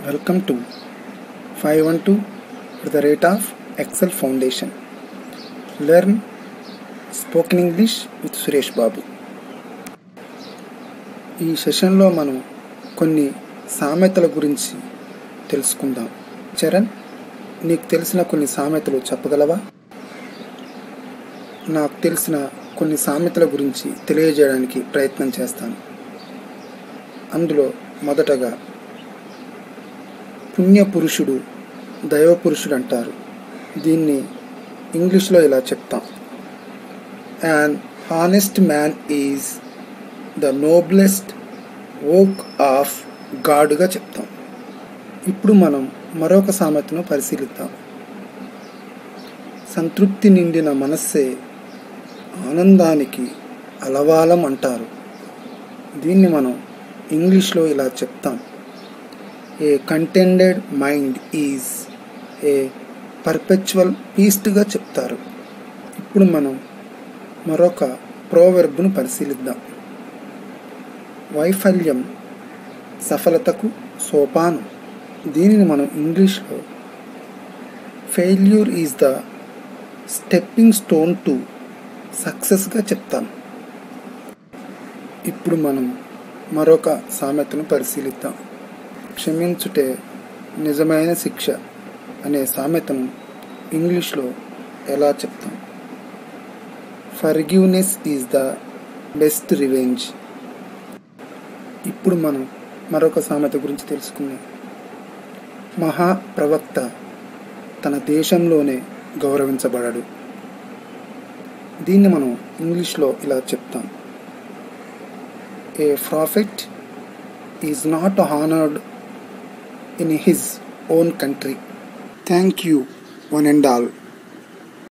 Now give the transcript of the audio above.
Welcome to 512 at the rate of Excel Foundation. Learn spoken English with Suresh బాబు ఈ సెషన్లో మనం కొన్ని సామెతల గురించి తెలుసుకుందాం చరణ్ నీకు తెలిసిన కొన్ని సామెతలు చెప్పగలవా నాకు తెలిసిన కొన్ని సామెతల గురించి తెలియజేయడానికి ప్రయత్నం చేస్తాను అందులో మొదటగా పుణ్యపురుషుడు దైవపురుషుడు అంటారు దీన్ని ఇంగ్లీష్లో ఇలా చెప్తాం an honest man is the noblest work of గాడ్గా చెప్తాం ఇప్పుడు మనం మరొక సామెతను పరిశీలిద్దాం సంతృప్తి నిండిన మనస్సే ఆనందానికి అలవాలం అంటారు దీన్ని మనం ఇంగ్లీష్లో ఇలా చెప్తాం a contented mind is a perpetual పీస్ట్గా చెప్తారు ఇప్పుడు మనం మరొక ప్రోవెర్బ్ను పరిశీలిద్దాం వైఫల్యం సఫలతకు సోపానం దీనిని మనం ఇంగ్లీష్లో failure is the stepping stone to సక్సెస్గా చెప్తాం ఇప్పుడు మనం మరొక సామెతను పరిశీలిద్దాం క్షమించుటే నిజమైన శిక్ష అనే సామెతను ఇంగ్లీష్లో ఎలా చెప్తాం forgiveness is the best revenge ఇప్పుడు మనం మరొక సామెత గురించి తెలుసుకుందాం మహాప్రవక్త తన దేశంలోనే గౌరవించబడడు దీన్ని మనం ఇంగ్లీష్లో ఇలా చెప్తాం a prophet is not honoured in his own country. Thank you, one and all.